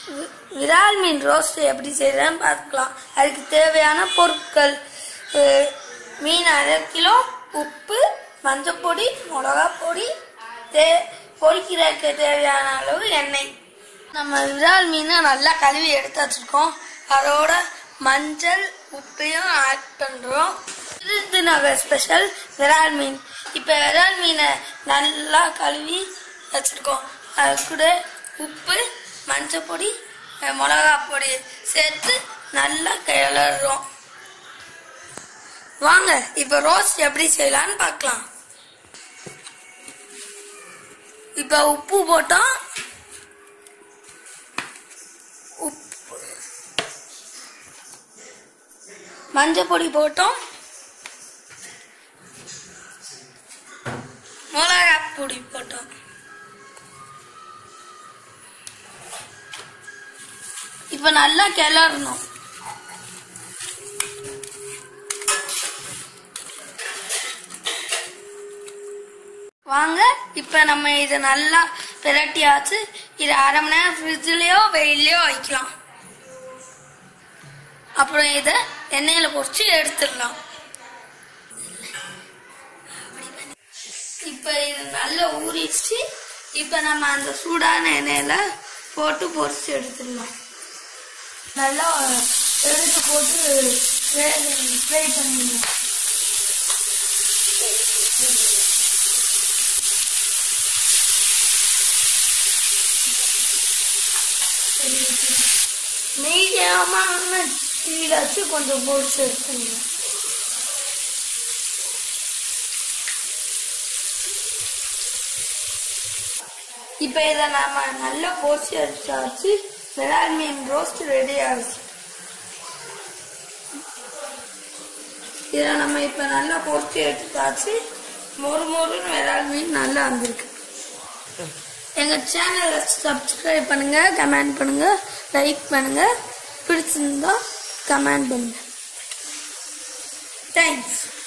we- விரால் மீன் roast எப்படி செய்யறதுன்னு பார்க்கலாம் அதுக்கு தேவையான பொருட்கள் அஹ், மீன் அரை கிலோ உப்பு மஞ்சப்பொடி மிளகா பொடி தே பொரிக்கிறதுக்கு தேவையான அளவு எண்ணெய் நம்ம விரால் மீனை நல்லா கழுவி எடுத்து வச்சிருக்கோம் அதோட மஞ்சள் உப்பையும் ஆட் பண்றோம் விருதுநகர் ஸ்பெஷல் விரால் மீன் இப்போ விரால் மீனை நல்லா கழுவி வச்சிருக்கோம் அது கூட உப்பு மஞ்சள் பொடி அஹ், மிளகா பொடி சேர்த்து நல்லா கிளறோம் வாங்க இப்போ ரோஸ்ட் எப்படி செய்யலாம்னு பார்க்கலாம் இப்போ உப்பு போட்டோம் உப்பு மஞ்சள் பொடி போட்டோம் மிளகா பொடி போட்டோம் இப்ப நல்லா கிளறணும் வாங்க இப்ப நம்ம இதை நல்லா பிரட்டியாச்சு இது அரை மணி நேரம் ஃப்ரிட்ஜ்லயோ வெயிலையோ வைக்கலாம் அப்புறம் இதை எண்ணெயில பொரிச்சு எடுத்துடலாம் இப்ப இது நல்லா ஊறிடுச்சு இப்ப நம்ம அந்த சூடான எண்ணெயில போட்டு பொரிச்சு எடுத்துடலாம் நல்லா எடுத்து போட்டு ஃப்ரை பண்ணிடலாம் மீடியமான தீயில வச்சு கொஞ்சம் பொரிச்சு எடுத்துடலாம் இப்ப இதை நாம நல்லா பொரிச்சு எடுத்தாச்சு விரால் மீன் ரோஸ்ட் ரெடி ஆகுச்சு இதை நம்ம இப்ப நல்லா பொரிச்சு எடுத்தாச்சு மொறு மொறுன்னு விரால் மீன் நல்லா வந்திருக்கு எங்க சேனலை சப்ஸ்கிரைப் பண்ணுங்க கமெண்ட் பண்ணுங்க லைக் பண்ணுங்க பிடிச்சிருந்தா கமெண்ட் பண்ணுங்க தேங்க்ஸ்